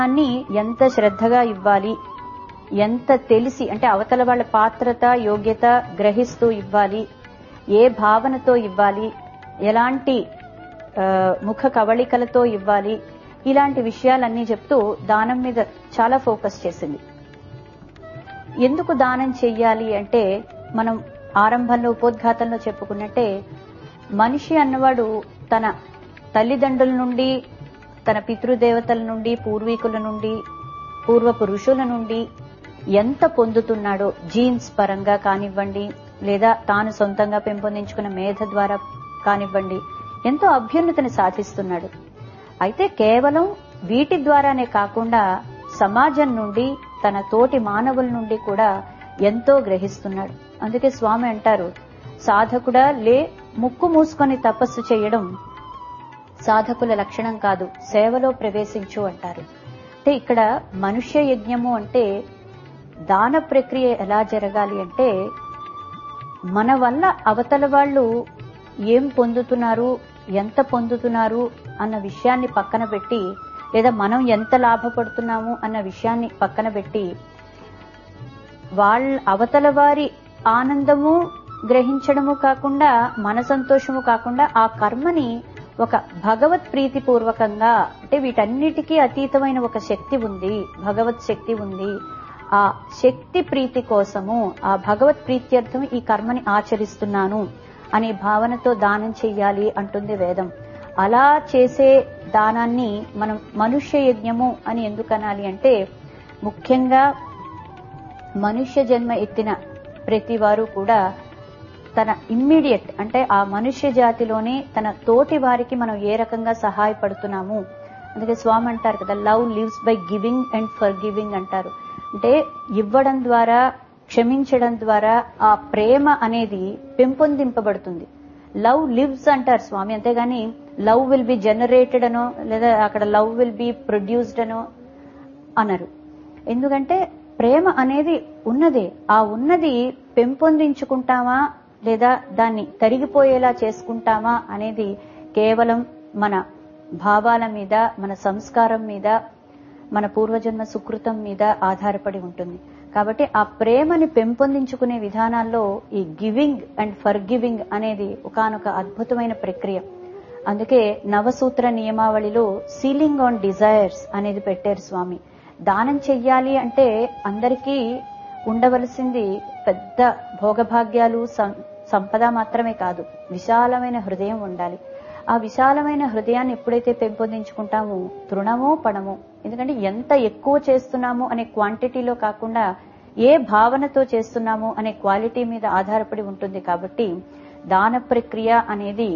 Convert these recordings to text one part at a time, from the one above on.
దాన్ని ఎంత శ్రద్ధగా ఇవ్వాలి ఎంత తెలిసి అంటే అవతల వాళ్ళ పాత్రత యోగ్యత గ్రహిస్తూ ఇవ్వాలి ఏ భావనతో ఇవ్వాలి ఎలాంటి ఆ, ముఖ కవళికలతో ఇవ్వాలి ఇలాంటి విషయాలన్నీ చెప్తూ దానం మీద చాలా ఫోకస్ చేసింది ఎందుకు దానం చెయ్యాలి అంటే మనం ఆరంభంలో ఉపోద్ఘాతంలో చెప్పుకున్నట్టే మనిషి అన్నవాడు తన తల్లిదండ్రుల నుండి తన పితృదేవతల నుండి పూర్వీకుల నుండి పూర్వపు ఋషుల నుండి ఎంత పొందుతున్నాడో జీన్స్ పరంగా కానివ్వండి లేదా తాను సొంతంగా పెంపొందించుకున్న మేధ ద్వారా కానివ్వండి ఎంతో అభ్యున్నతిని సాధిస్తున్నాడు అయితే కేవలం వీటి ద్వారానే కాకుండా సమాజం నుండి తన తోటి మానవుల నుండి కూడా ఎంతో గ్రహిస్తున్నాడు అందుకే స్వామి అంటారు సాధకుడా లే ముక్కు మూసుకొని తపస్సు చేయడం సాధకుల లక్షణం కాదు సేవలో ప్రవేశించు అంటారు అంటే ఇక్కడ మనుష్య యజ్ఞము అంటే దాన ప్రక్రియ ఎలా జరగాలి అంటే మన వల్ల అవతల వాళ్ళు ఏం పొందుతున్నారు ఎంత పొందుతున్నారు అన్న విషయాన్ని పక్కన పెట్టి లేదా మనం ఎంత లాభపడుతున్నాము అన్న విషయాన్ని పక్కన పెట్టి వాళ్ళ అవతల వారి ఆనందము గ్రహించడము కాకుండా మన సంతోషము కాకుండా ఆ కర్మని ఒక భగవత్ ప్రీతి పూర్వకంగా అంటే వీటన్నిటికీ అతీతమైన ఒక శక్తి ఉంది భగవత్ శక్తి ఉంది ఆ శక్తి ప్రీతి కోసము ఆ భగవత్ ప్రీత్యర్థం ఈ కర్మని ఆచరిస్తున్నాను అనే భావనతో దానం చెయ్యాలి అంటుంది వేదం అలా చేసే దానాన్ని మనం మనుష్య యజ్ఞము అని ఎందుకు అనాలి అంటే ముఖ్యంగా మనుష్య జన్మ ఎత్తిన ప్రతి వారు కూడా తన ఇమ్మీడియట్ అంటే ఆ మనుష్య జాతిలోనే తన తోటి వారికి మనం ఏ రకంగా సహాయపడుతున్నాము అందుకే స్వామి అంటారు కదా love lives by giving and forgiving అంటారు అంటే ఇవ్వడం ద్వారా క్షమించడం ద్వారా ఆ ప్రేమ అనేది పెంపొందింపబడుతుంది లవ్ లివ్స్ అంటారు స్వామి అంతేగాని లవ్ విల్ బి జనరేటెడ్ అనో లేదా అక్కడ లవ్ విల్ బి ప్రొడ్యూస్డ్ అనో అనరు ఎందుకంటే ప్రేమ అనేది ఉన్నదే ఆ ఉన్నది పెంపొందించుకుంటామా లేదా దాన్ని తరిగిపోయేలా చేసుకుంటామా అనేది కేవలం మన భావాల మీద మన సంస్కారం మీద మన పూర్వజన్మ సుకృతం మీద ఆధారపడి ఉంటుంది కాబట్టి ఆ ప్రేమని పెంపొందించుకునే విధానాల్లో ఈ గివింగ్ అండ్ ఫర్ గివింగ్ అనేది ఒకనొక అద్భుతమైన ప్రక్రియ అందుకే నవసూత్ర నియమావళిలో సీలింగ్ ఆన్ డిజైర్స్ అనేది పెట్టారు స్వామి దానం చెయ్యాలి అంటే అందరికీ ఉండవలసింది పెద్ద భోగభాగ్యాలు సం- సంపద మాత్రమే కాదు విశాలమైన హృదయం ఉండాలి ఆ విశాలమైన హృదయాన్ని ఎప్పుడైతే పెంపొందించుకుంటామో తృణమో పణమో ఎందుకంటే ఎంత ఎక్కువ చేస్తున్నాము అనే క్వాంటిటీలో కాకుండా ఏ భావనతో చేస్తున్నాము అనే క్వాలిటీ మీద ఆధారపడి ఉంటుంది కాబట్టి దాన ప్రక్రియ అనేది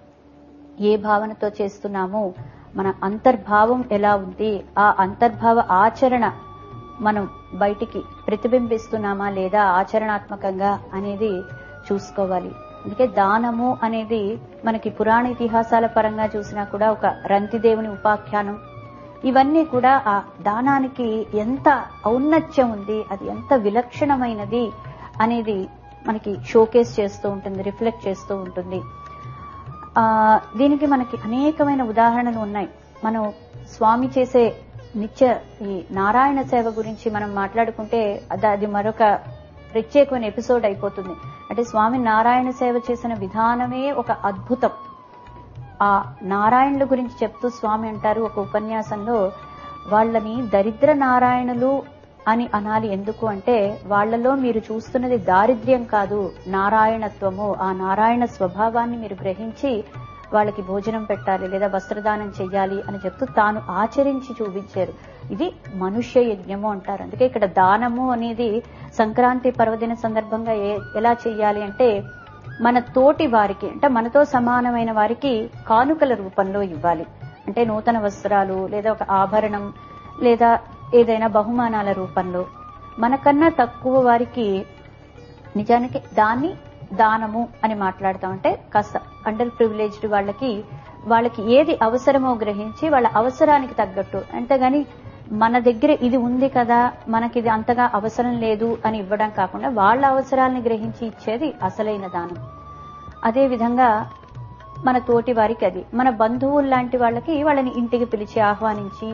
ఏ భావనతో చేస్తున్నామో మన అంతర్భావం ఎలా ఉంది ఆ అంతర్భావ ఆచరణ మనం బయటికి ప్రతిబింబిస్తున్నామా లేదా ఆచరణాత్మకంగా అనేది చూసుకోవాలి అందుకే దానము అనేది మనకి పురాణ ఇతిహాసాల పరంగా చూసినా కూడా ఒక రంతిదేవుని ఉపాఖ్యానం ఇవన్నీ కూడా ఆ దానానికి ఎంత ఔన్నత్యం ఉంది అది ఎంత విలక్షణమైనది అనేది మనకి షోకేస్ చేస్తూ ఉంటుంది రిఫ్లెక్ట్ చేస్తూ ఉంటుంది ఆ దీనికి మనకి అనేకమైన ఉదాహరణలు ఉన్నాయి మనం స్వామి చేసే నిత్య ఈ నారాయణ సేవ గురించి మనం మాట్లాడుకుంటే అది అది మరొక ప్రత్యేకమైన ఎపిసోడ్ అయిపోతుంది అంటే స్వామి నారాయణ సేవ చేసిన విధానమే ఒక అద్భుతం ఆ నారాయణుల గురించి చెప్తూ స్వామి అంటారు ఒక ఉపన్యాసంలో వాళ్ళని దరిద్ర నారాయణులు అని అనాలి ఎందుకు అంటే వాళ్ళలో మీరు చూస్తున్నది దారిద్ర్యం కాదు నారాయణత్వము ఆ నారాయణ స్వభావాన్ని మీరు గ్రహించి వాళ్ళకి భోజనం పెట్టాలి లేదా వస్త్రదానం చెయ్యాలి అని చెప్తూ తాను ఆచరించి చూపించారు ఇది మనుష్య యజ్ఞము అంటారు అందుకే ఇక్కడ దానము అనేది సంక్రాంతి పర్వదిన సందర్భంగా ఏ- ఎలా చెయ్యాలి అంటే మన తోటి వారికి అంటే మనతో సమానమైన వారికి కానుకల రూపంలో ఇవ్వాలి అంటే నూతన వస్త్రాలు లేదా ఒక ఆభరణం లేదా ఏదైనా బహుమానాల రూపంలో మనకన్నా తక్కువ వారికి నిజానికి దాన్ని దానము అని మాట్లాడతాం అంటే కాస్త అండర్ ప్రివిలేజ్డ్ వాళ్ళకి వాళ్ళకి ఏది అవసరమో గ్రహించి వాళ్ళ అవసరానికి తగ్గట్టు అంతేగాని మన దగ్గర ఇది ఉంది కదా మనకి ఇది అంతగా అవసరం లేదు అని ఇవ్వడం కాకుండా వాళ్ళ అవసరాలని గ్రహించి ఇచ్చేది అసలైన దానం అదే విధంగా మన తోటి వారికి అది మన బంధువులు లాంటి వాళ్ళకి వాళ్ళని ఇంటికి పిలిచి ఆహ్వానించి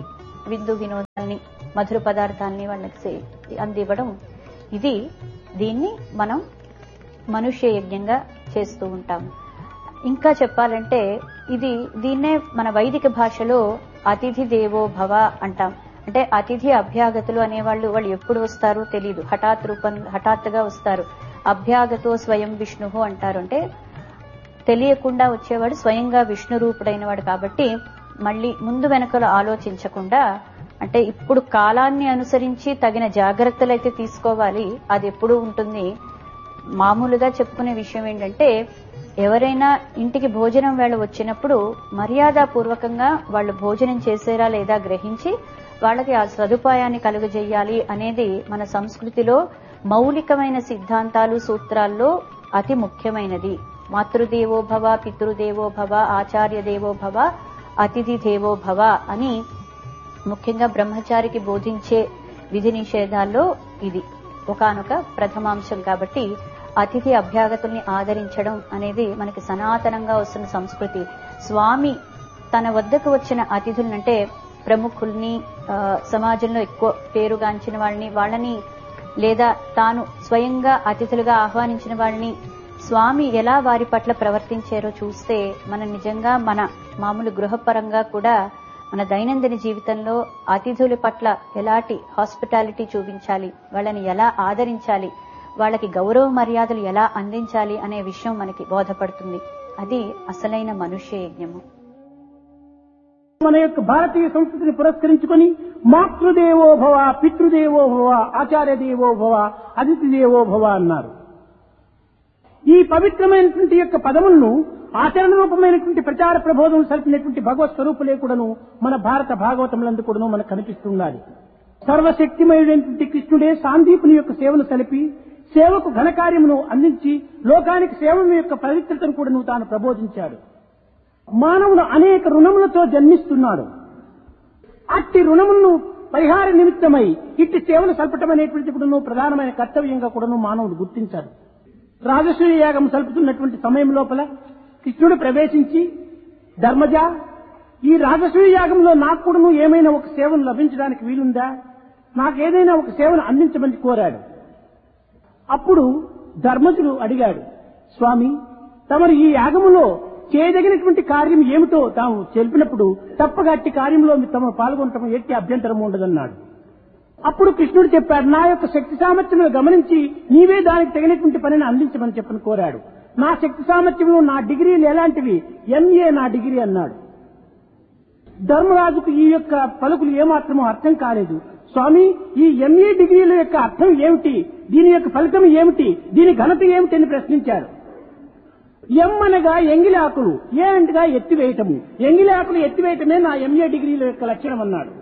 విందు వినోదాల్ని మధుర పదార్థాలని వాళ్ళకి సే- అందివ్వడం ఇది దీన్ని మనం మనుష్య యజ్ఞంగా చేస్తూ ఉంటాం ఇంకా చెప్పాలంటే ఇది దీన్నే మన వైదిక భాషలో అతిథి దేవో భవ అంటాం అంటే అతిథి అభ్యాగతులు అనేవాళ్ళు వాళ్ళు ఎప్పుడు వస్తారో తెలియదు హఠాత్ రూపం హఠాత్తుగా వస్తారు అభ్యాగతో స్వయం విష్ణు అంటారు అంటే తెలియకుండా వచ్చేవాడు స్వయంగా విష్ణు రూపుడైన వాడు కాబట్టి మళ్ళీ ముందు వెనకలు ఆలోచించకుండా అంటే ఇప్పుడు కాలాన్ని అనుసరించి తగిన జాగ్రత్తలు అయితే తీసుకోవాలి అది ఎప్పుడు ఉంటుంది మామూలుగా చెప్పుకునే విషయం ఏంటంటే ఎవరైనా ఇంటికి భోజనం వేళ వచ్చినప్పుడు మర్యాదపూర్వకంగా వాళ్ళు భోజనం చేసేరా లేదా గ్రహించి వాళ్ళకి ఆ సదుపాయాన్ని కలుగజేయాలి అనేది మన సంస్కృతిలో మౌలికమైన సిద్ధాంతాలు సూత్రాల్లో అతి ముఖ్యమైనది మాతృదేవో భవ పితృదేవో భవ ఆచార్య దేవో భవ అతిథి దేవో భవ అని ముఖ్యంగా బ్రహ్మచారికి బోధించే విధి నిషేధాల్లో ఇది ఒకానొక ప్రథమాంశం కాబట్టి అతిథి అభ్యాగతుల్ని ఆదరించడం అనేది మనకి సనాతనంగా వస్తున్న సంస్కృతి స్వామి తన వద్దకు వచ్చిన అతిథులనంటే ప్రముఖుల్ని ఆ, సమాజంలో ఎక్కువ పేరుగాంచిన వాళ్ళని వాళ్ళని లేదా తాను స్వయంగా అతిథులుగా ఆహ్వానించిన వాళ్ళని స్వామి ఎలా వారి పట్ల ప్రవర్తించారో చూస్తే మన నిజంగా మన మామూలు గృహపరంగా కూడా మన దైనందిన జీవితంలో అతిథుల పట్ల ఎలాంటి హాస్పిటాలిటీ చూపించాలి వాళ్ళని ఎలా ఆదరించాలి వాళ్ళకి గౌరవ మర్యాదలు ఎలా అందించాలి అనే విషయం మనకి బోధపడుతుంది అది అసలైన మనుష్య యజ్ఞము మన యొక్క భారతీయ సంస్కృతిని పురస్కరించుకొని మాతృదేవో భవ పితృదేవో భవ ఆచార్య దేవో భవ అతిథి దేవో భవ అన్నారు ఈ పవిత్రమైనటువంటి యొక్క పదములను ఆచరణ రూపమైనటువంటి ప్రచార ప్రబోధం సరిపినటువంటి భగవత్ స్వరూపులే కూడాను మన భారత భాగవతములందు కూడాను మనకు కనిపిస్తున్నది సర్వశక్తిమయుడైనటువంటి కృష్ణుడే సాందీపుని యొక్క సేవను సలిపి సేవకు ఘనకార్యమును అందించి లోకానికి సేవల యొక్క పవిత్రతను కూడాను తాను ప్రబోధించాడు మానవుడు అనేక రుణములతో జన్మిస్తున్నాడు అట్టి రుణములను పరిహార నిమిత్తమై ఇట్టి సేవలు సల్పటం అనేటువంటి కూడాను ప్రధానమైన కర్తవ్యంగా కూడాను మానవుడు గుర్తించాడు రాజసూయ యాగం సల్పుతున్నటువంటి సమయం లోపల కృష్ణుడు ప్రవేశించి ధర్మజ ఈ రాజసూయ యాగంలో నాకు కూడాను ఏమైనా ఒక సేవను లభించడానికి వీలుందా నాకేదైనా ఒక సేవను అందించమని కోరాడు అప్పుడు ధర్మజుడు అడిగాడు స్వామి తమరు ఈ యాగములో చేయదగినటువంటి కార్యం ఏమిటో తాము తెలిపినప్పుడు తప్పగా అట్టి కార్యంలో తమ పాల్గొనటం ఎట్టి అభ్యంతరం ఉండదన్నాడు అప్పుడు కృష్ణుడు చెప్పాడు నా యొక్క శక్తి సామర్థ్యములు గమనించి నీవే దానికి తగినటువంటి పనిని అందించమని చెప్పని కోరాడు నా శక్తి సామర్థ్యములు నా డిగ్రీలు ఎలాంటివి ఎంఏ నా డిగ్రీ అన్నాడు ధర్మరాజుకు ఈ యొక్క పలుకులు ఏమాత్రమో అర్థం కాలేదు స్వామి ఈ ఎంఏ డిగ్రీల యొక్క అర్థం ఏమిటి దీని యొక్క ఫలితం ఏమిటి దీని ఘనత ఏమిటి అని ప్రశ్నించారు ఎం అనగా ఎంగిలి ఆకులు ఏ అంటగా ఎత్తివేయటము ఎంగిలి ఆకులు ఎత్తివేయటమే నా ఎంఏ డిగ్రీల యొక్క లక్షణం అన్నాడు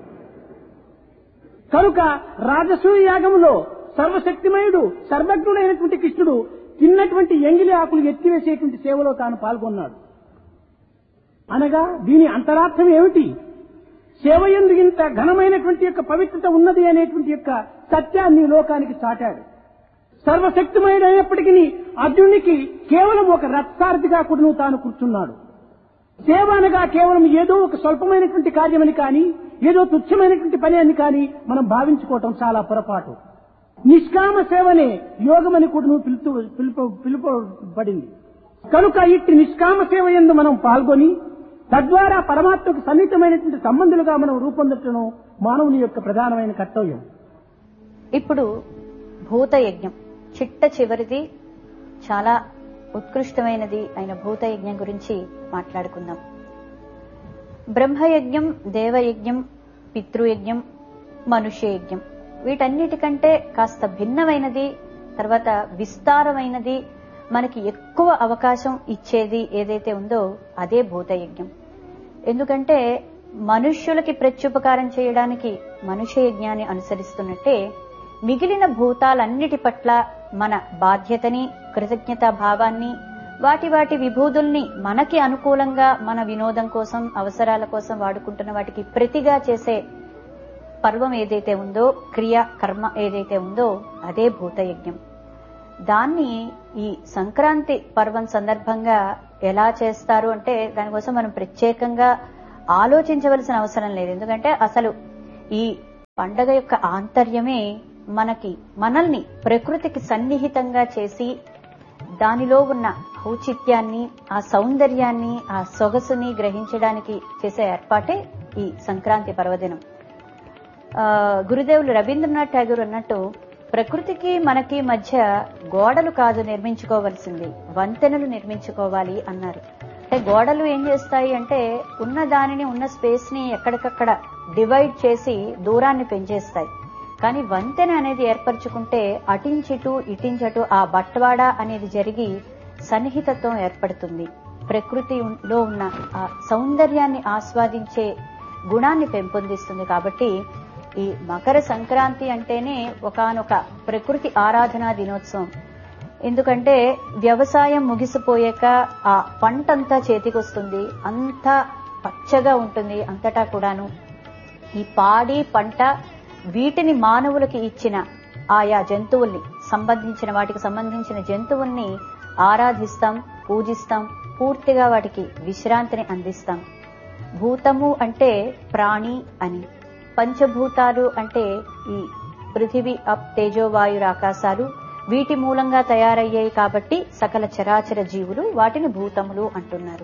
కనుక రాజసూయ యాగములో సర్వశక్తిమయుడు సర్వజ్ఞుడైనటువంటి కృష్ణుడు తిన్నటువంటి ఎంగిలి ఆకులు ఎత్తివేసేటువంటి సేవలో తాను పాల్గొన్నాడు అనగా దీని అంతరార్థం ఏమిటి సేవ ఎందు ఇంత ఘనమైనటువంటి యొక్క పవిత్రత ఉన్నది అనేటువంటి యొక్క సత్యాన్ని లోకానికి చాటాడు సర్వశక్తిమయుడైనప్పటికీ అర్జునునికి కేవలం ఒక రథసారథిగా కూడా తాను కూర్చున్నాడు సేవ అనగా కేవలం ఏదో ఒక స్వల్పమైనటువంటి కార్యమని కానీ ఏదో తుచ్చమైనటువంటి పని అని కానీ మనం భావించుకోవటం చాలా పొరపాటు నిష్కామ సేవనే యోగమని కూడా పిలుపు పిలుపు పిలుపబడింది కనుక ఇట్టి నిష్కామ సేవ ఎందు మనం పాల్గొని తద్వారా పరమాత్మకు సన్నిహితమైనటువంటి సంబంధులుగా మనం రూపొందటం మానవుని యొక్క ప్రధానమైన కర్తవ్యం ఇప్పుడు భూత యజ్ఞం చిట్ట చివరిది చాలా ఉత్కృష్టమైనది అయిన భూత యజ్ఞం గురించి మాట్లాడుకుందాం బ్రహ్మయజ్ఞం దేవయజ్ఞం పితృయజ్ఞం మనుష్య యజ్ఞం వీటన్నిటికంటే కాస్త భిన్నమైనది తర్వాత విస్తారమైనది మనకి ఎక్కువ అవకాశం ఇచ్చేది ఏదైతే ఉందో అదే భూతయజ్ఞం ఎందుకంటే మనుష్యులకి ప్రత్యుపకారం చేయడానికి మనుష్య యజ్ఞాన్ని అనుసరిస్తున్నట్టే మిగిలిన భూతాలన్నిటి పట్ల మన బాధ్యతని కృతజ్ఞతా భావాన్ని వాటి వాటి విభూదుల్ని మనకి అనుకూలంగా మన వినోదం కోసం అవసరాల కోసం వాడుకుంటున్న వాటికి ప్రతిగా చేసే పర్వం ఏదైతే ఉందో క్రియ కర్మ ఏదైతే ఉందో అదే భూతయజ్ఞం దాన్ని ఈ సంక్రాంతి పర్వం సందర్భంగా ఎలా చేస్తారు అంటే దానికోసం మనం ప్రత్యేకంగా ఆలోచించవలసిన అవసరం లేదు ఎందుకంటే అసలు ఈ పండగ యొక్క ఆంతర్యమే మనకి మనల్ని ప్రకృతికి సన్నిహితంగా చేసి దానిలో ఉన్న ఔచిత్యాన్ని ఆ సౌందర్యాన్ని ఆ సొగసుని గ్రహించడానికి చేసే ఏర్పాటే ఈ సంక్రాంతి పర్వదినం ఆ, గురుదేవులు రవీంద్రనాథ్ ఠాగూర్ అన్నట్టు ప్రకృతికి మనకి మధ్య గోడలు కాదు నిర్మించుకోవలసింది వంతెనలు నిర్మించుకోవాలి అన్నారు అంటే గోడలు ఏం చేస్తాయి అంటే ఉన్న దానిని ఉన్న స్పేస్ ని ఎక్కడికక్కడ డివైడ్ చేసి దూరాన్ని పెంచేస్తాయి కానీ వంతెన అనేది ఏర్పరచుకుంటే అటించిటు ఇటించటు ఆ బట్వాడ అనేది జరిగి సన్నిహితత్వం ఏర్పడుతుంది ప్రకృతిలో ఉన్న ఆ సౌందర్యాన్ని ఆస్వాదించే గుణాన్ని పెంపొందిస్తుంది కాబట్టి ఈ మకర సంక్రాంతి అంటేనే ఒకానొక ప్రకృతి ఆరాధనా దినోత్సవం ఎందుకంటే వ్యవసాయం ముగిసిపోయాక ఆ పంటంతా చేతికొస్తుంది అంతా పచ్చగా ఉంటుంది అంతటా కూడాను ఈ పాడి పంట వీటిని మానవులకి ఇచ్చిన ఆయా జంతువుల్ని సంబంధించిన వాటికి సంబంధించిన జంతువుల్ని ఆరాధిస్తాం పూజిస్తాం పూర్తిగా వాటికి విశ్రాంతిని అందిస్తాం భూతము అంటే ప్రాణి అని పంచభూతాలు అంటే ఈ పృథివీ అప్ తేజోవాయుర ఆకాశాలు వీటి మూలంగా తయారయ్యాయి కాబట్టి సకల చరాచర జీవులు వాటిని భూతములు అంటున్నారు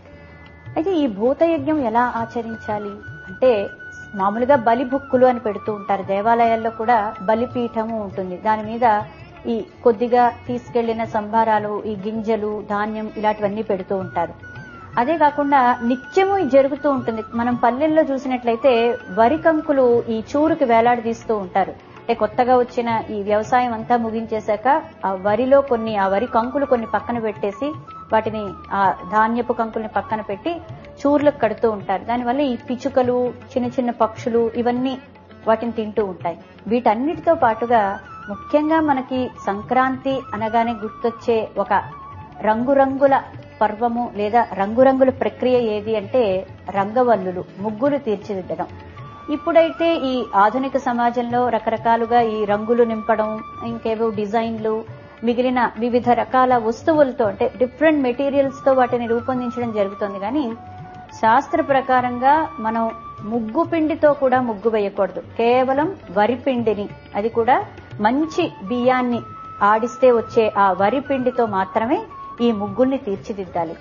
అయితే ఈ భూతయజ్ఞం ఎలా ఆచరించాలి అంటే మామూలుగా బలి బుక్కులు అని పెడుతూ ఉంటారు దేవాలయాల్లో కూడా బలిపీఠము ఉంటుంది దాని మీద ఈ కొద్దిగా తీసుకెళ్లిన సంభారాలు ఈ గింజలు ధాన్యం ఇలాంటివన్నీ పెడుతూ ఉంటారు అదే కాకుండా నిత్యము ఇది జరుగుతూ ఉంటుంది మనం పల్లెల్లో చూసినట్లయితే వరి కంకులు ఈ చూరుకి వేలాడదీస్తూ ఉంటారు అంటే కొత్తగా వచ్చిన ఈ వ్యవసాయం అంతా ముగించేశాక ఆ వరిలో కొన్ని ఆ వరి కంకులు కొన్ని పక్కన పెట్టేసి వాటిని ఆ ధాన్యపు కంకుల్ని పక్కన పెట్టి చూర్లకు కడుతూ ఉంటారు దానివల్ల ఈ పిచుకలు చిన్న చిన్న పక్షులు ఇవన్నీ వాటిని తింటూ ఉంటాయి వీటన్నిటితో పాటుగా ముఖ్యంగా మనకి సంక్రాంతి అనగానే గుర్తొచ్చే ఒక రంగురంగుల పర్వము లేదా రంగురంగుల ప్రక్రియ ఏది అంటే రంగవల్లులు ముగ్గులు తీర్చిదిద్దడం ఇప్పుడైతే ఈ ఆధునిక సమాజంలో రకరకాలుగా ఈ రంగులు నింపడం ఇంకేవో డిజైన్లు మిగిలిన వివిధ రకాల వస్తువులతో అంటే డిఫరెంట్ మెటీరియల్స్ తో వాటిని రూపొందించడం జరుగుతుంది కానీ శాస్త్ర ప్రకారంగా మనం ముగ్గు పిండితో కూడా ముగ్గు వేయకూడదు కేవలం వరి పిండిని అది కూడా మంచి బియ్యాన్ని ఆడిస్తే వచ్చే ఆ వరి పిండితో మాత్రమే ఈ ముగ్గుల్ని తీర్చిదిద్దాలి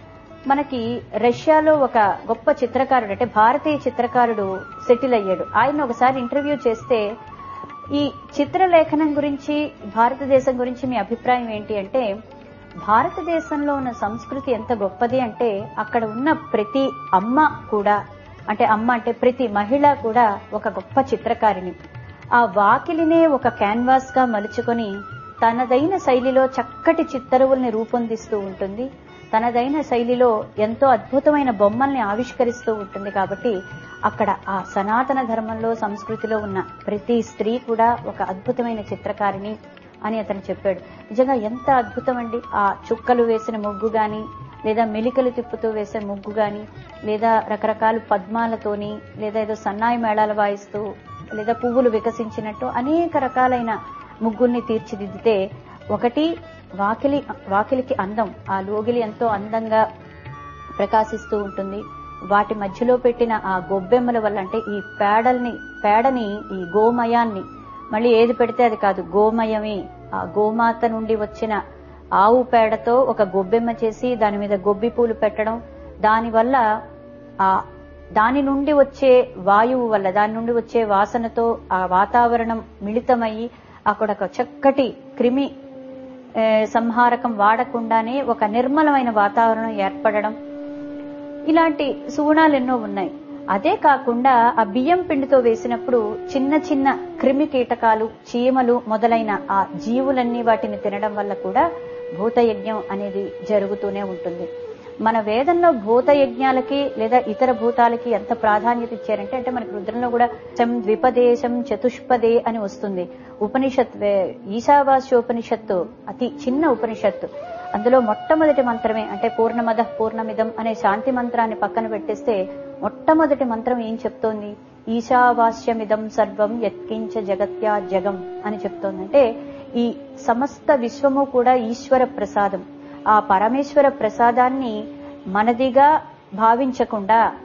మనకి రష్యాలో ఒక గొప్ప చిత్రకారుడు అంటే భారతీయ చిత్రకారుడు సెటిల్ అయ్యాడు ఆయన ఒకసారి ఇంటర్వ్యూ చేస్తే ఈ చిత్రలేఖనం గురించి భారతదేశం గురించి మీ అభిప్రాయం ఏంటి అంటే భారతదేశంలో ఉన్న సంస్కృతి ఎంత గొప్పది అంటే అక్కడ ఉన్న ప్రతి అమ్మ కూడా అంటే అమ్మ అంటే ప్రతి మహిళ కూడా ఒక గొప్ప చిత్రకారిణి ఆ వాకిలినే ఒక క్యాన్వాస్ గా మలుచుకొని తనదైన శైలిలో చక్కటి చిత్తరువుల్ని రూపొందిస్తూ ఉంటుంది తనదైన శైలిలో ఎంతో అద్భుతమైన బొమ్మల్ని ఆవిష్కరిస్తూ ఉంటుంది కాబట్టి అక్కడ ఆ సనాతన ధర్మంలో సంస్కృతిలో ఉన్న ప్రతి స్త్రీ కూడా ఒక అద్భుతమైన చిత్రకారిణి అని అతను చెప్పాడు నిజంగా ఎంత అద్భుతం అండి ఆ చుక్కలు వేసిన ముగ్గు గాని లేదా మెలికలు తిప్పుతూ వేసే ముగ్గు గాని లేదా రకరకాల పద్మాలతోని లేదా ఏదో సన్నాయి మేళాలు వాయిస్తూ లేదా పువ్వులు వికసించినట్టు అనేక రకాలైన ముగ్గుల్ని తీర్చిదిద్దితే ఒకటి వాకిలి వాకిలికి అందం ఆ లోగిలి ఎంతో అందంగా ప్రకాశిస్తూ ఉంటుంది వాటి మధ్యలో పెట్టిన ఆ గొబ్బెమ్మల వల్ల అంటే ఈ పేడల్ని పేడని ఈ గోమయాన్ని మళ్ళీ ఏది పెడితే అది కాదు గోమయమే ఆ గోమాత నుండి వచ్చిన ఆవు పేడతో ఒక గొబ్బెమ్మ చేసి దాని మీద గొబ్బి పూలు పెట్టడం దానివల్ల ఆ దాని నుండి వచ్చే వాయువు వల్ల దాని నుండి వచ్చే వాసనతో ఆ వాతావరణం మిళితమయ్యి అక్కడ ఒక చక్కటి క్రిమి ఏ, సంహారకం వాడకుండానే ఒక నిర్మలమైన వాతావరణం ఏర్పడడం ఇలాంటి సుగుణాలు ఎన్నో ఉన్నాయి అదే కాకుండా ఆ బియ్యం పిండితో వేసినప్పుడు చిన్న చిన్న క్రిమి కీటకాలు చీమలు మొదలైన ఆ జీవులన్నీ వాటిని తినడం వల్ల కూడా భూతయజ్ఞం అనేది జరుగుతూనే ఉంటుంది మన వేదంలో భూత యజ్ఞాలకి లేదా ఇతర భూతాలకి ఎంత ప్రాధాన్యత ఇచ్చారంటే అంటే మనకి రుద్రంలో కూడా శం ద్విపదేశం చతుష్పదే అని వస్తుంది ఉపనిషత్ వే- ఈశావాస్యోపనిషత్తు అతి చిన్న ఉపనిషత్తు అందులో మొట్టమొదటి మంత్రమే అంటే పూర్ణమద పూర్ణమిదం అనే శాంతి మంత్రాన్ని పక్కన పెట్టేస్తే మొట్టమొదటి మంత్రం ఏం చెప్తోంది ఈశావాస్యమిదం సర్వం యత్కించ జగత్యా జగం అని చెప్తోంది అంటే ఈ సమస్త విశ్వము కూడా ఈశ్వర ప్రసాదం ఆ పరమేశ్వర ప్రసాదాన్ని మనదిగా భావించకుండా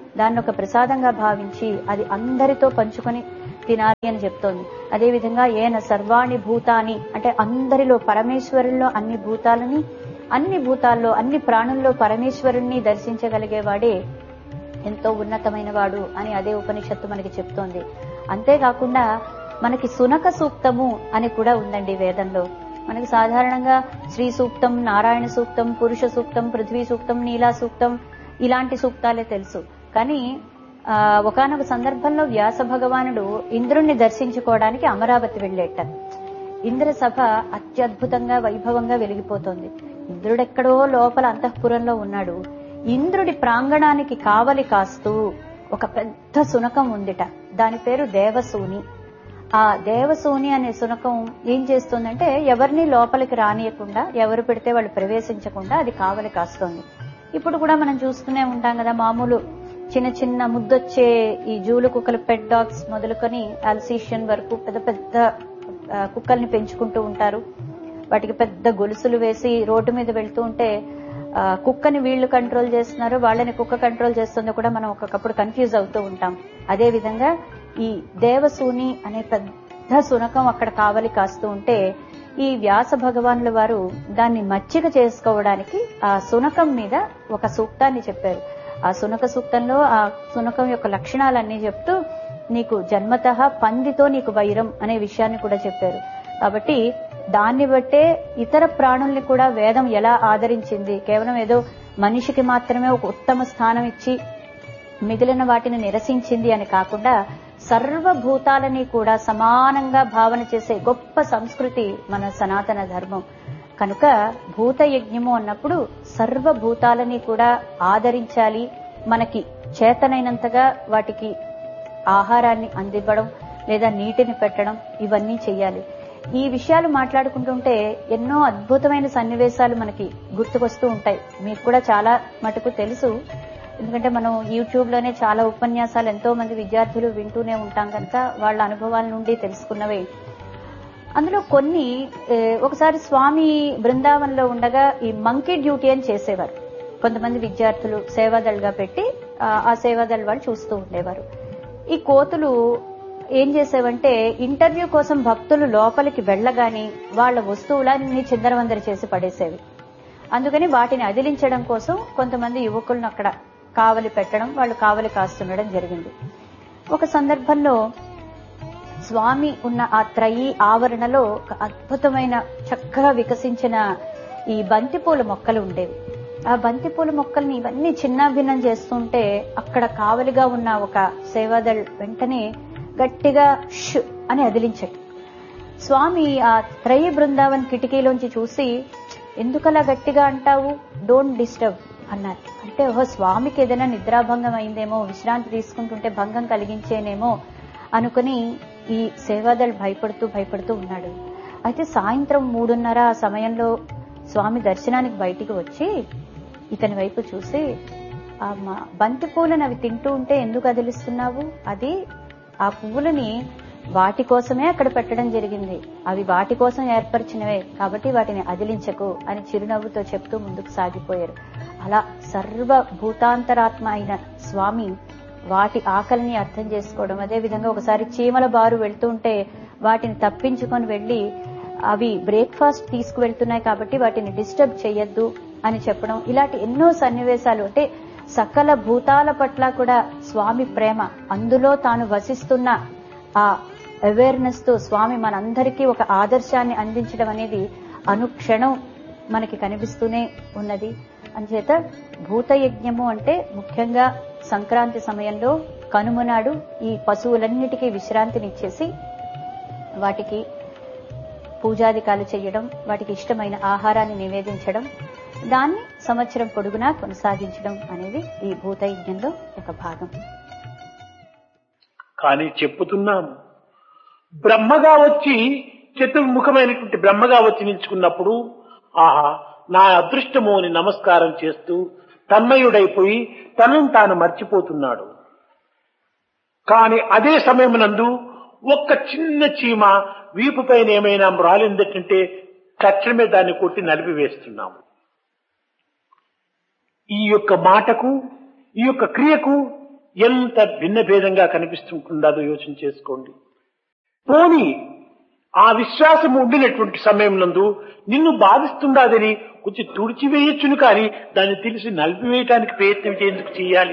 దాన్ని ఒక ప్రసాదంగా భావించి అది అందరితో పంచుకొని తినాలి అని చెప్తోంది అదేవిధంగా ఏన సర్వాణి భూతాని అంటే అందరిలో పరమేశ్వరుల్లో అన్ని భూతాలని అన్ని భూతాల్లో అన్ని ప్రాణుల్లో పరమేశ్వరుణ్ణి దర్శించగలిగేవాడే ఎంతో ఉన్నతమైన వాడు అని అదే ఉపనిషత్తు మనకి చెప్తోంది అంతేకాకుండా మనకి సునక సూక్తము అని కూడా ఉందండి వేదంలో మనకి సాధారణంగా శ్రీ సూక్తం నారాయణ సూక్తం పురుష సూక్తం పృథ్వీ సూక్తం నీలా సూక్తం ఇలాంటి సూక్తాలే తెలుసు కానీ ఆ ఒకనొక సందర్భంలో వ్యాస భగవానుడు ఇంద్రుణ్ణి దర్శించుకోవడానికి అమరావతి వెళ్ళేట ఇంద్ర సభ అత్యద్భుతంగా వైభవంగా వెలిగిపోతోంది ఇంద్రుడెక్కడో లోపల అంతఃపురంలో ఉన్నాడు ఇంద్రుడి ప్రాంగణానికి కావలి కాస్తూ ఒక పెద్ద సునకం ఉందిట దాని పేరు దేవసూని ఆ దేవసూని అనే సునకం ఏం చేస్తుందంటే ఎవరిని లోపలికి రానియకుండా ఎవరు పెడితే వాళ్ళు ప్రవేశించకుండా అది కావలి కాస్తోంది ఇప్పుడు కూడా మనం చూస్తూనే ఉంటాం కదా మామూలు చిన్న చిన్న ముద్దొచ్చే ఈ జూలు కుక్కలు పెట్ డాగ్స్ మొదలుకొని అల్సీషియన్ వరకు పెద్ద పెద్ద ఆ, కుక్కల్ని పెంచుకుంటూ ఉంటారు వాటికి పెద్ద గొలుసులు వేసి రోడ్డు మీద వెళ్తూ ఉంటే ఆ, కుక్కని వీళ్ళు కంట్రోల్ చేస్తున్నారు వాళ్ళని కుక్క కంట్రోల్ చేస్తుందో కూడా మనం ఒక్కొక్కప్పుడు కన్ఫ్యూజ్ అవుతూ ఉంటాం అదే విధంగా ఈ దేవసూని అనే పెద్ద సునకం అక్కడ కావలి కాస్తూ ఉంటే ఈ వ్యాస భగవానుల వారు దాన్ని మచ్చిక చేసుకోవడానికి ఆ సునకం మీద ఒక సూక్తాన్ని చెప్పారు ఆ సునక సూక్తంలో ఆ సునకం యొక్క లక్షణాలన్నీ చెప్తూ నీకు జన్మత పందితో నీకు వైరం అనే విషయాన్ని కూడా చెప్పారు కాబట్టి దాన్ని బట్టే ఇతర ప్రాణుల్ని కూడా వేదం ఎలా ఆదరించింది కేవలం ఏదో మనిషికి మాత్రమే ఒక ఉత్తమ స్థానం ఇచ్చి మిగిలిన వాటిని నిరసించింది అని కాకుండా సర్వభూతాలని కూడా సమానంగా భావన చేసే గొప్ప సంస్కృతి మన సనాతన ధర్మం కనుక భూత యజ్ఞము అన్నప్పుడు సర్వభూతాలని కూడా ఆదరించాలి మనకి చేతనైనంతగా వాటికి ఆహారాన్ని అందివ్వడం లేదా నీటిని పెట్టడం ఇవన్నీ చేయాలి ఈ విషయాలు మాట్లాడుకుంటుంటే ఎన్నో అద్భుతమైన సన్నివేశాలు మనకి గుర్తుకొస్తూ ఉంటాయి మీకు కూడా చాలా మటుకు తెలుసు ఎందుకంటే మనం యూట్యూబ్ లోనే చాలా ఉపన్యాసాలు ఎంతో మంది విద్యార్థులు వింటూనే ఉంటాం కనుక వాళ్ళ అనుభవాల నుండి తెలుసుకున్నవే అందులో కొన్ని ఏ, ఒకసారి స్వామి బృందావనంలో ఉండగా ఈ మంకీ డ్యూటీ అని చేసేవారు కొంతమంది విద్యార్థులు సేవాదళ్గా పెట్టి ఆ, ఆ సేవాదళ్ వాళ్ళు చూస్తూ ఉండేవారు ఈ కోతులు ఏం చేసేవంటే ఇంటర్వ్యూ కోసం భక్తులు లోపలికి వెళ్ళగాని వాళ్ళ వస్తువులన్నీ చిందరవందర చేసి పడేసేవి అందుకని వాటిని అదిలించడం కోసం కొంతమంది యువకులను అక్కడ కావలి పెట్టడం వాళ్ళు కావలి కాస్తుండడం జరిగింది ఒక సందర్భంలో స్వామి ఉన్న ఆ త్రయీ ఆవరణలో ఒక అద్భుతమైన చక్కగా వికసించిన ఈ బంతిపూల మొక్కలు ఉండేవి ఆ బంతిపూల మొక్కల్ని ఇవన్నీ చిన్నాభిన్నం చేస్తుంటే అక్కడ కావలిగా ఉన్న ఒక సేవాదళ్ వెంటనే గట్టిగా ష్ అని అదిలించాడు స్వామి ఆ త్రయీ బృందావన్ కిటికీలోంచి చూసి ఎందుకలా గట్టిగా అంటావు డోంట్ డిస్టర్బ్ అన్నారు అంటే ఓహో స్వామికి ఏదైనా నిద్రాభంగం అయిందేమో విశ్రాంతి తీసుకుంటుంటే భంగం కలిగించేనేమో అనుకుని ఈ సేవాదళ్ భయపడుతూ భయపడుతూ ఉన్నాడు అయితే సాయంత్రం మూడున్నర ఆ సమయంలో స్వామి దర్శనానికి బయటికి వచ్చి ఇతని వైపు చూసి ఆ మా- బంతి పూలను అవి తింటూ ఉంటే ఎందుకు అదిలిస్తున్నావు అది ఆ పువ్వులని వాటి కోసమే అక్కడ పెట్టడం జరిగింది అవి వాటి కోసం ఏర్పరిచినవే కాబట్టి వాటిని అదిలించకు అని చిరునవ్వుతో చెప్తూ ముందుకు సాగిపోయారు అలా సర్వ భూతాంతరాత్మ అయిన స్వామి వాటి ఆకలిని అర్థం చేసుకోవడం అదే విధంగా ఒకసారి చీమల బారు వెళ్తూ ఉంటే వాటిని తప్పించుకొని వెళ్లి అవి బ్రేక్ఫాస్ట్ తీసుకువెళ్తున్నాయి కాబట్టి వాటిని డిస్టర్బ్ చేయొద్దు అని చెప్పడం ఇలాంటి ఎన్నో సన్నివేశాలు అంటే సకల భూతాల పట్ల కూడా స్వామి ప్రేమ అందులో తాను వసిస్తున్న ఆ అవేర్నెస్ తో స్వామి మనందరికీ ఒక ఆదర్శాన్ని అందించడం అనేది అనుక్షణం మనకి కనిపిస్తూనే ఉన్నది అంచేత భూతయజ్ఞము అంటే ముఖ్యంగా సంక్రాంతి సమయంలో కనుమనాడు ఈ పశువులన్నిటికీ విశ్రాంతినిచ్చేసి వాటికి పూజాదికాలు చేయడం వాటికి ఇష్టమైన ఆహారాన్ని నివేదించడం దాన్ని సంవత్సరం పొడుగునా కొనసాగించడం అనేది ఈ భూతయజ్ఞంలో ఒక భాగం కానీ చెప్పుతున్నాం బ్రహ్మగా వచ్చి చతుర్ముఖమైనటువంటి బ్రహ్మగా వచ్చి నిల్చుకున్నప్పుడు ఆహా నా అదృష్టము అని నమస్కారం చేస్తూ తన్మయుడైపోయి తనను తాను మర్చిపోతున్నాడు కాని అదే సమయమునందు ఒక్క చిన్న చీమ వీపు పైన ఏమైనా రాలిందంటే తక్షణమే దాన్ని కొట్టి నలిపివేస్తున్నాము ఈ యొక్క మాటకు ఈ యొక్క క్రియకు ఎంత భిన్న భేదంగా కనిపిస్తుంటుందో యోచన చేసుకోండి పోని ఆ విశ్వాసం ఉండినటువంటి సమయంలో నిన్ను బాధిస్తుండదని కొంచెం తుడిచివేయచ్చును కానీ దాన్ని తెలిసి నలిపివేయటానికి ప్రయత్నం చేందుకు చేయాలి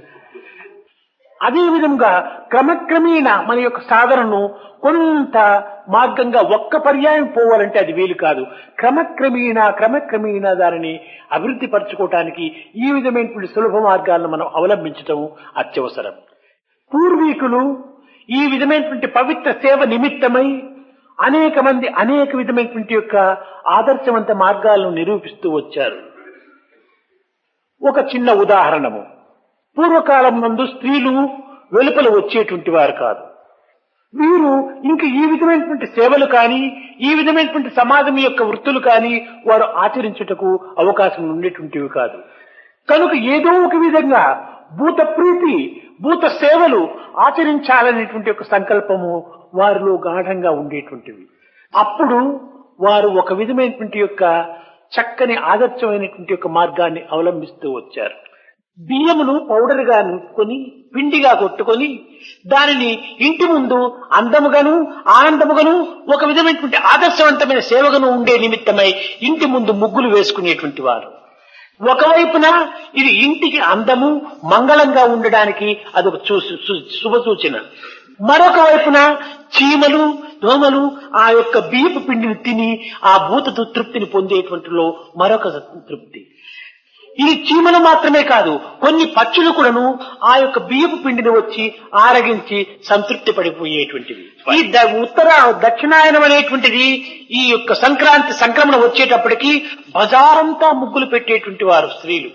అదే విధంగా క్రమక్రమేణా మన యొక్క సాధనను కొంత మార్గంగా ఒక్క పర్యాయం పోవాలంటే అది వీలు కాదు క్రమక్రమేణా క్రమక్రమేణా దానిని అభివృద్ధి పరచుకోవటానికి ఈ విధమైనటువంటి సులభ మార్గాలను మనం అవలంబించటం అత్యవసరం పూర్వీకులు ఈ విధమైనటువంటి పవిత్ర సేవ నిమిత్తమై అనేక మంది అనేక విధమైనటువంటి యొక్క ఆదర్శవంత మార్గాలను నిరూపిస్తూ వచ్చారు ఒక చిన్న ఉదాహరణము పూర్వకాలం నందు స్త్రీలు వెలుపల వచ్చేటువంటి వారు కాదు వీరు ఇంక ఈ విధమైనటువంటి సేవలు కానీ ఈ విధమైనటువంటి సమాజం యొక్క వృత్తులు కానీ వారు ఆచరించుటకు అవకాశం ఉండేటువంటివి కాదు కనుక ఏదో ఒక విధంగా భూత ప్రీతి భూత సేవలు ఆచరించాలనేటువంటి ఒక సంకల్పము వారిలో గాఢంగా ఉండేటువంటివి అప్పుడు వారు ఒక విధమైనటువంటి యొక్క చక్కని ఆదర్శమైనటువంటి యొక్క మార్గాన్ని అవలంబిస్తూ వచ్చారు బియ్యమును పౌడర్ గా నింపుకొని పిండిగా కొట్టుకొని దానిని ఇంటి ముందు అందముగాను ఆనందముగాను ఒక విధమైనటువంటి ఆదర్శవంతమైన సేవగాను ఉండే నిమిత్తమై ఇంటి ముందు ముగ్గులు వేసుకునేటువంటి వారు ఒకవైపున ఇది ఇంటికి అందము మంగళంగా ఉండడానికి అదొక చూ- సు- శుభ సూచన మరొక వైపున చీమలు దోమలు ఆ యొక్క బియ్యపు పిండిని తిని ఆ భూత తృప్తిని పొందేటువంటిలో మరొక తృప్తి ఇది చీమలు మాత్రమే కాదు కొన్ని పక్షులు కూడాను ఆ యొక్క బియ్యపు పిండిని వచ్చి ఆరగించి సంతృప్తి పడిపోయేటువంటివి ఈ ద- ఉత్తర దక్షిణాయనం అనేటువంటిది ఈ యొక్క సంక్రాంతి సంక్రమణ వచ్చేటప్పటికి బజారంతా ముగ్గులు పెట్టేటువంటి వారు స్త్రీలు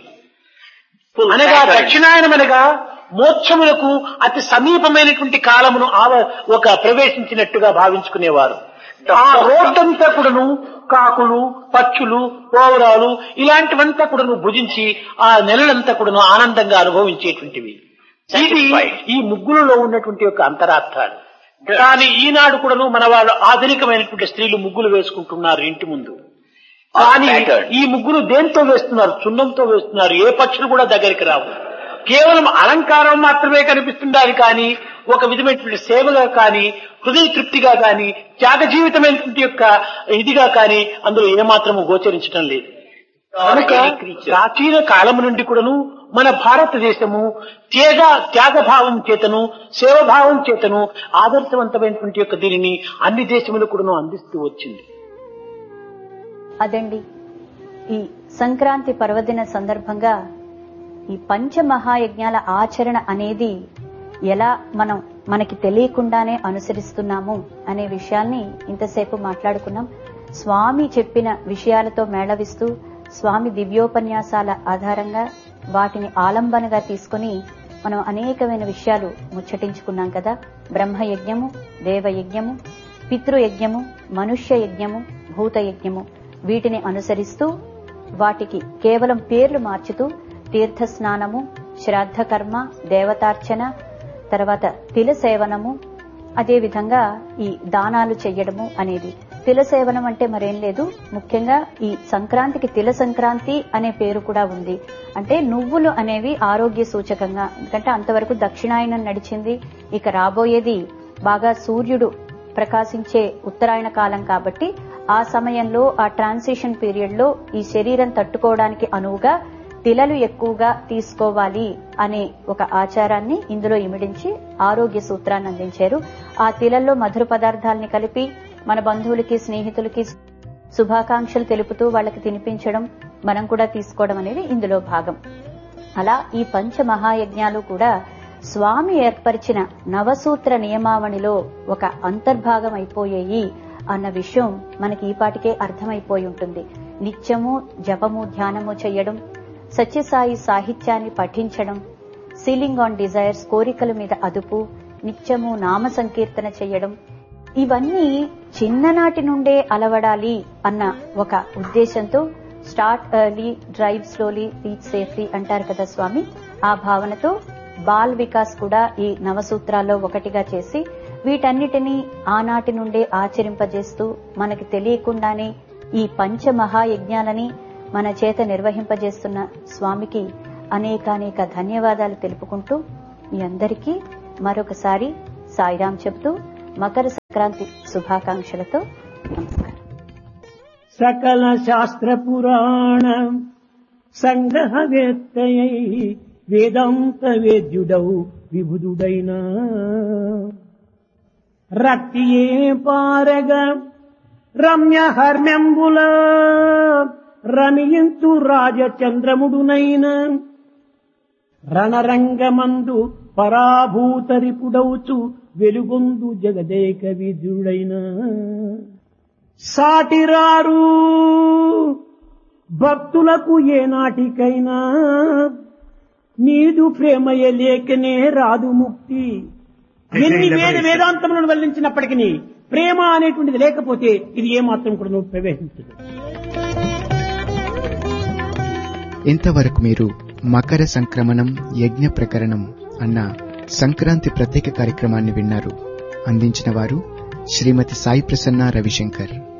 అనగా దక్షిణాయనం అనగా మోక్షములకు అతి సమీపమైనటువంటి కాలమును ఆవ ఒక ప్రవేశించినట్టుగా భావించుకునేవారు ఆ రోడ్డంతా కూడాను కాకులు పక్షులు పోవరాలు ఇలాంటివంతా కూడాను భుజించి ఆ నెలలంతా కూడాను ఆనందంగా అనుభవించేటువంటివి ఇది ఈ ముగ్గులలో ఉన్నటువంటి యొక్క అంతరార్థాలు కానీ ఈనాడు కూడాను మన వాళ్ళు ఆధునికమైనటువంటి స్త్రీలు ముగ్గులు వేసుకుంటున్నారు ఇంటి ముందు కానీ ఈ ముగ్గురు దేంతో వేస్తున్నారు చున్నంతో వేస్తున్నారు ఏ పక్షులు కూడా దగ్గరికి రావు కేవలం అలంకారం మాత్రమే కనిపిస్తుండాలి కానీ ఒక విధమైనటువంటి సేవగా కానీ హృదయ తృప్తిగా కానీ త్యాగ జీవితమైనటువంటి యొక్క ఇదిగా కానీ అందులో ఏమాత్రము గోచరించడం లేదు కనుక ప్రాచీన కాలం నుండి కూడాను మన భారతదేశము త్యాగ త్యాగభావం చేతను సేవభావం చేతను ఆదర్శవంతమైనటువంటి యొక్క దీనిని అన్ని దేశములు కూడాను అందిస్తూ వచ్చింది అదండి ఈ సంక్రాంతి పర్వదిన సందర్భంగా ఈ పంచమహాయజ్ఞాల ఆచరణ అనేది ఎలా మనం మనకి తెలియకుండానే అనుసరిస్తున్నాము అనే విషయాల్ని ఇంతసేపు మాట్లాడుకున్నాం స్వామి చెప్పిన విషయాలతో మేళవిస్తూ స్వామి దివ్యోపన్యాసాల ఆధారంగా వాటిని ఆలంబనగా తీసుకుని మనం అనేకమైన విషయాలు ముచ్చటించుకున్నాం కదా బ్రహ్మయజ్ఞము దేవయజ్ఞము పితృయజ్ఞము మనుష్య యజ్ఞము భూత యజ్ఞము వీటిని అనుసరిస్తూ వాటికి కేవలం పేర్లు మార్చుతూ తీర్థ స్నానము శ్రాద్ధ కర్మ దేవతార్చన తర్వాత తిల సేవనము అదేవిధంగా ఈ దానాలు చెయ్యడము అనేది తిల సేవనం అంటే మరేం లేదు ముఖ్యంగా ఈ సంక్రాంతికి తిల సంక్రాంతి అనే పేరు కూడా ఉంది అంటే నువ్వులు అనేవి ఆరోగ్య సూచకంగా ఎందుకంటే అంతవరకు దక్షిణాయనం నడిచింది ఇక రాబోయేది బాగా సూర్యుడు ప్రకాశించే ఉత్తరాయణ కాలం కాబట్టి ఆ సమయంలో ఆ ట్రాన్సిషన్ పీరియడ్ లో ఈ శరీరం తట్టుకోవడానికి అనువుగా తిలలు ఎక్కువగా తీసుకోవాలి అనే ఒక ఆచారాన్ని ఇందులో ఇమిడించి ఆరోగ్య సూత్రాన్ని అందించారు ఆ తిలల్లో మధుర పదార్థాలని కలిపి మన బంధువులకి స్నేహితులకి శుభాకాంక్షలు తెలుపుతూ వాళ్ళకి తినిపించడం మనం కూడా తీసుకోవడం అనేది ఇందులో భాగం అలా ఈ పంచ మహాయజ్ఞాలు కూడా స్వామి ఏర్పరిచిన నవసూత్ర నియమావళిలో ఒక అంతర్భాగం అయిపోయాయి అన్న విషయం మనకి ఈపాటికే అర్థమైపోయి ఉంటుంది నిత్యము జపము ధ్యానము చేయడం సత్యసాయి సాహిత్యాన్ని పఠించడం సీలింగ్ ఆన్ డిజైర్స్ కోరికల మీద అదుపు నిత్యము నామ సంకీర్తన చేయడం ఇవన్నీ చిన్ననాటి నుండే అలవడాలి అన్న ఒక ఉద్దేశంతో start early drive slowly reach safely అంటారు కదా స్వామి ఆ భావనతో బాల్ వికాస్ కూడా ఈ నవసూత్రాల్లో ఒకటిగా చేసి వీటన్నిటినీ ఆనాటి నుండే ఆచరింపజేస్తూ మనకి తెలియకుండానే ఈ పంచ మహాయజ్ఞాలని మన చేత నిర్వహింపజేస్తున్న స్వామికి అనేకానేక ధన్యవాదాలు తెలుపుకుంటూ మీ అందరికీ మరొకసారి సాయిరాం చెబుతూ మకర సంక్రాంతి శుభాకాంక్షలతో నమస్కారం సకల శాస్త్ర పురాణ సంగ్రహవేత్తయై వేదాంత వేద్యుడౌ విభుదుడైన రక్తియే పారగ రమ్య హర్మ్యంబుల రమియించు రాజచంద్రముడునైన రణరంగమందు పరాభూతరిపుడౌచు వెలుగొందు జగదేక విద్యుడైన సాటిరారు భక్తులకు ఏనాటికైనా నీదు ప్రేమయ లేకనే రాదు ముక్తి ఎన్ని వేద వేదాంతములను వెల్లించినప్పటికీ ప్రేమ అనేటువంటిది లేకపోతే ఇది ఏమాత్రం కూడా నువ్వు ప్రవేశించదు ఇంతవరకు మీరు మకర సంక్రమణం యజ్ఞ ప్రకరణం అన్న సంక్రాంతి ప్రత్యేక కార్యక్రమాన్ని విన్నారు అందించిన వారు శ్రీమతి సాయి ప్రసన్న రవిశంకర్